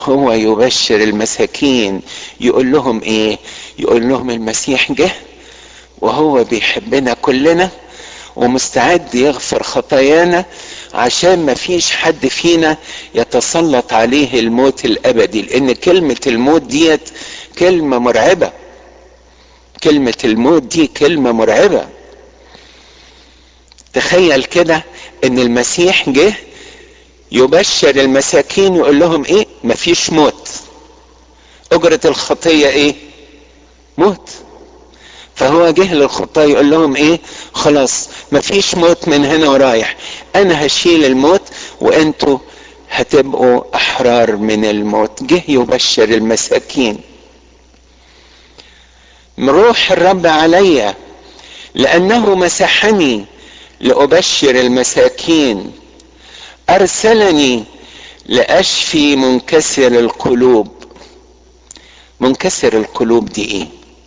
هو يبشر المساكين يقول لهم ايه يقول لهم المسيح جه وهو بيحبنا كلنا ومستعد يغفر خطايانا عشان ما فيش حد فينا يتسلط عليه الموت الابدي لان كلمة الموت ديت كلمة مرعبة كلمة الموت دي كلمة مرعبة تخيل كده ان المسيح جه يبشر المساكين يقول لهم ايه مفيش موت اجرة الخطية ايه موت فهو جه للخطاة يقول لهم ايه خلاص مفيش موت من هنا ورايح انا هشيل الموت وانتوا هتبقوا احرار من الموت جه يبشر المساكين روح الرب علي لانه مسحني لابشر المساكين ارسلني لاشفي منكسر القلوب منكسر القلوب دي ايه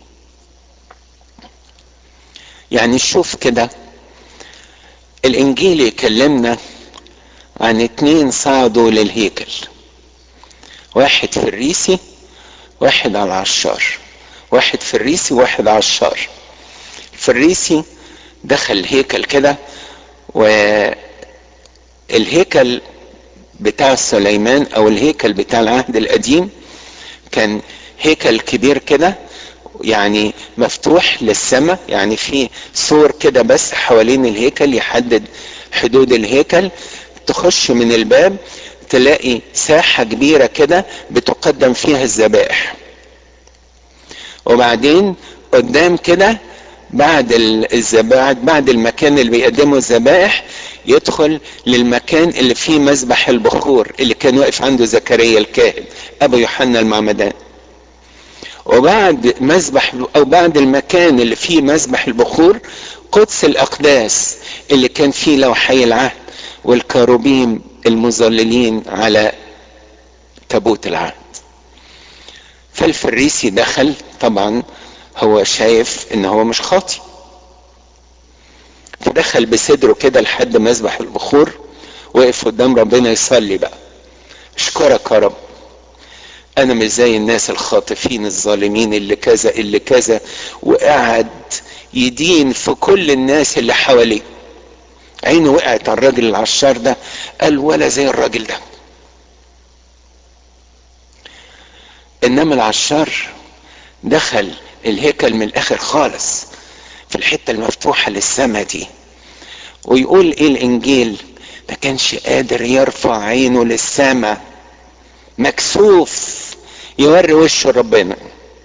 يعني شوف كده الانجيل يكلمنا عن اتنين صعدوا للهيكل واحد فريسي واحد على العشار واحد فريسي واحد عشار الفريسي دخل الهيكل كده والهيكل بتاع سليمان او الهيكل بتاع العهد القديم كان هيكل كبير كده يعني مفتوح للسماء يعني في سور كده بس حوالين الهيكل يحدد حدود الهيكل تخش من الباب تلاقي ساحة كبيرة كده بتقدم فيها الذبائح وبعدين قدام كده بعد الذبائح بعد المكان اللي بيقدموا الذبائح يدخل للمكان اللي فيه مذبح البخور اللي كان واقف عنده زكريا الكاهن ابو يوحنا المعمدان وبعد مذبح او بعد المكان اللي فيه مذبح البخور قدس الاقداس اللي كان فيه لوحي العهد والكروبيم المظللين على تابوت العهد فالفريسي دخل طبعا هو شايف ان هو مش خاطي فدخل بصدره كده لحد مذبح البخور وقف قدام ربنا يصلي بقى اشكرك يا رب انا مش زي الناس الخاطفين الظالمين اللي كذا اللي كذا وقعد يدين في كل الناس اللي حواليه عينه وقعت على الراجل العشار ده قال ولا زي الراجل ده انما العشار دخل الهيكل من الاخر خالص في الحته المفتوحه للسما دي ويقول ايه الانجيل ما كانش قادر يرفع عينه للسما مكسوف يوري وشه ربنا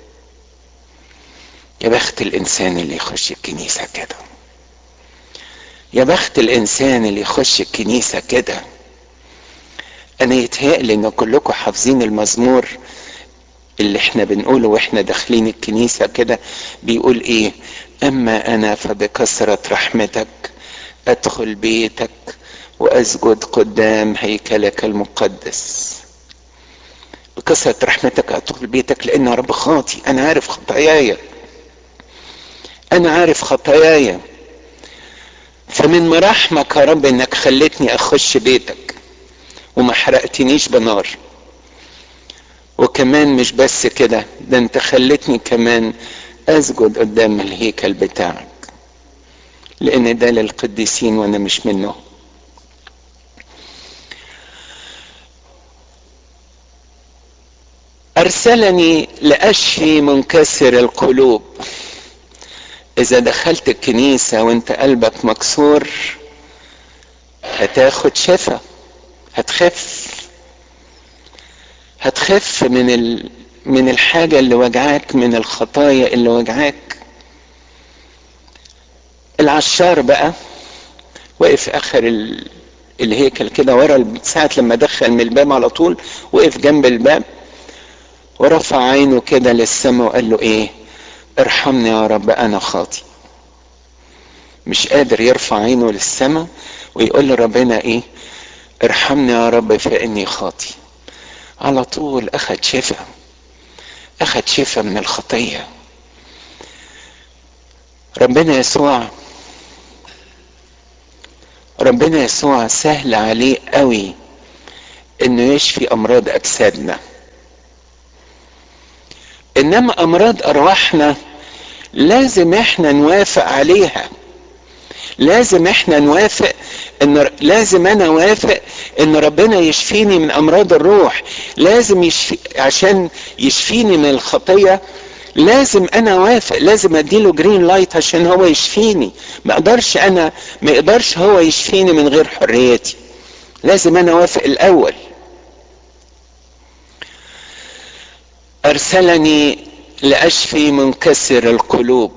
يا بخت الانسان اللي يخش الكنيسه كده يا بخت الانسان اللي يخش الكنيسه كده انا يتهيألي ان كلكم حافظين المزمور اللي احنا بنقوله واحنا داخلين الكنيسة كده بيقول ايه اما انا فبكثرة رحمتك ادخل بيتك واسجد قدام هيكلك المقدس بكثرة رحمتك ادخل بيتك لان يا رب خاطي انا عارف خطاياي انا عارف خطاياي فمن مراحمك يا رب انك خلتني اخش بيتك وما حرقتنيش بنار وكمان مش بس كده ده انت خلتني كمان اسجد قدام الهيكل بتاعك لان ده للقديسين وانا مش منهم ارسلني لاشفي منكسر القلوب اذا دخلت الكنيسه وانت قلبك مكسور هتاخد شفا هتخف هتخف من ال... من الحاجة اللي وجعاك من الخطايا اللي وجعاك العشار بقى وقف اخر ال... الهيكل كده ورا ساعة لما دخل من الباب على طول وقف جنب الباب ورفع عينه كده للسماء وقال له ايه ارحمني يا رب انا خاطي مش قادر يرفع عينه للسماء ويقول لربنا ايه ارحمني يا رب فاني خاطي على طول اخد شفا اخد شفا من الخطيه ربنا يسوع ربنا يسوع سهل عليه قوي انه يشفي امراض اجسادنا انما امراض ارواحنا لازم احنا نوافق عليها لازم احنا نوافق ان لازم انا اوافق ان ربنا يشفيني من امراض الروح لازم يشفي عشان يشفيني من الخطيه لازم انا اوافق لازم اديله جرين لايت عشان هو يشفيني ما اقدرش انا ما يقدرش هو يشفيني من غير حريتي لازم انا اوافق الاول ارسلني لاشفي منكسر القلوب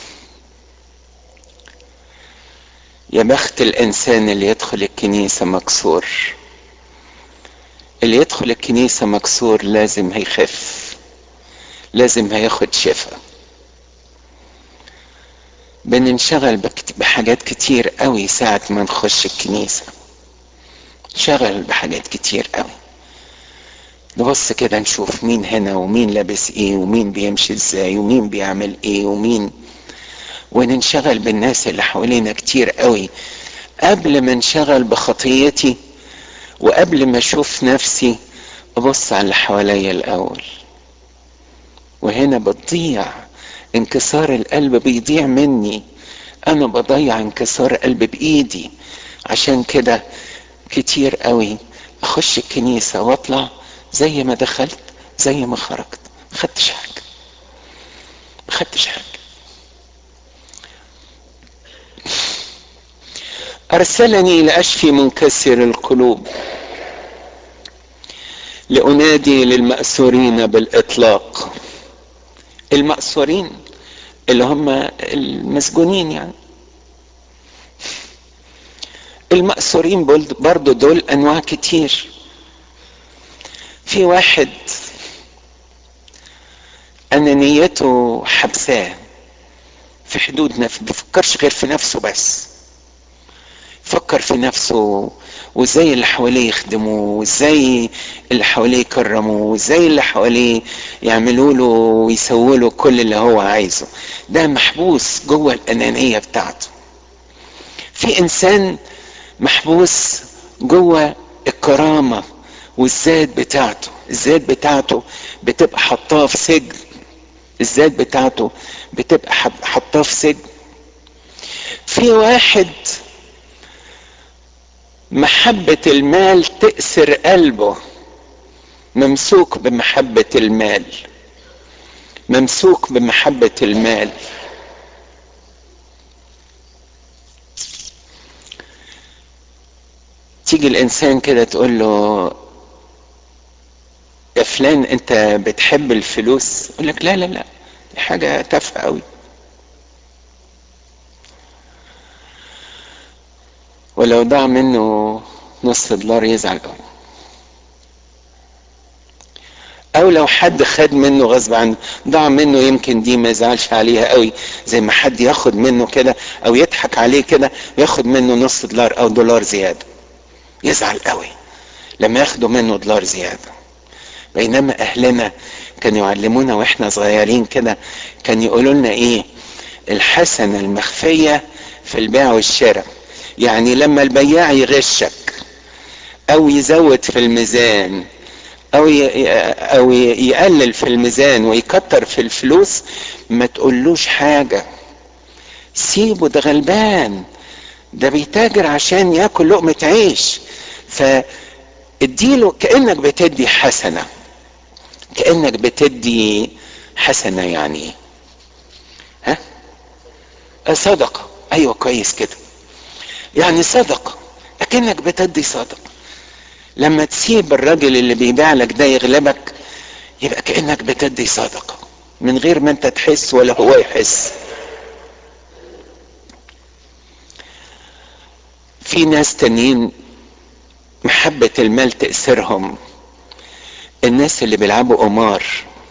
يا بخت الانسان اللي يدخل الكنيسه مكسور اللي يدخل الكنيسه مكسور لازم هيخف لازم هياخد شفاء بننشغل بحاجات كتير قوي ساعة ما نخش الكنيسة شغل بحاجات كتير قوي نبص كده نشوف مين هنا ومين لابس ايه ومين بيمشي ازاي ومين بيعمل ايه ومين وننشغل بالناس اللي حوالينا كتير قوي قبل ما انشغل بخطيتي وقبل ما اشوف نفسي ابص على اللي حواليا الاول وهنا بتضيع انكسار القلب بيضيع مني انا بضيع انكسار قلب بايدي عشان كده كتير قوي اخش الكنيسة واطلع زي ما دخلت زي ما خرجت ما خدتش حاجة ما خدتش حاجة أرسلني لأشفي منكسر القلوب لأنادي للمأسورين بالإطلاق المأسورين اللي هم المسجونين يعني المأسورين برضو دول أنواع كتير في واحد أنانيته حبساه في حدود نفسه بيفكرش غير في نفسه بس فكر في نفسه وازاي اللي حواليه يخدموه وازاي اللي حواليه يكرموه وازاي اللي حواليه يعملوا له ويسووا له كل اللي هو عايزه ده محبوس جوه الانانيه بتاعته في انسان محبوس جوه الكرامه والذات بتاعته الذات بتاعته بتبقى حطاه في سجن الذات بتاعته بتبقى حطاه في سجن في واحد محبة المال تأسر قلبه ممسوك بمحبة المال ممسوك بمحبة المال تيجي الإنسان كده تقول له يا فلان أنت بتحب الفلوس يقول لك لا لا لا دي حاجة تافهة قوي ولو ضاع منه نص دولار يزعل قوي او لو حد خد منه غصب عنه ضاع منه يمكن دي ما يزعلش عليها قوي زي ما حد ياخد منه كده او يضحك عليه كده وياخد منه نص دولار او دولار زياده يزعل قوي لما ياخدوا منه دولار زياده بينما اهلنا كانوا يعلمونا واحنا صغيرين كده كان يقولوا لنا ايه الحسنه المخفيه في البيع والشراء يعني لما البياع يغشك او يزود في الميزان او او يقلل في الميزان ويكتر في الفلوس ما تقولوش حاجه سيبه ده غلبان ده بيتاجر عشان ياكل لقمه عيش فاديله كانك بتدي حسنه كانك بتدي حسنه يعني ها صدقه ايوه كويس كده يعني صدقة لكنك بتدي صدقة لما تسيب الراجل اللي بيبيع لك ده يغلبك يبقى كأنك بتدي صدقة من غير ما انت تحس ولا هو يحس في ناس تانيين محبة المال تأثرهم الناس اللي بيلعبوا قمار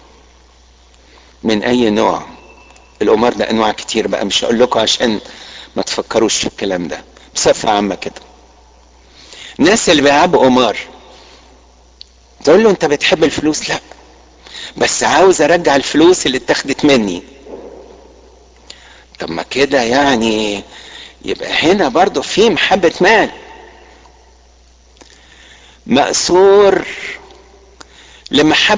من أي نوع القمار ده أنواع كتير بقى مش هقول لكم عشان ما تفكروش في الكلام ده بصفة عامة كده الناس اللي بيلعبوا قمار تقول له انت بتحب الفلوس لا بس عاوز ارجع الفلوس اللي اتاخدت مني طب ما كده يعني يبقى هنا برضو في محبة مال مأسور لمحبة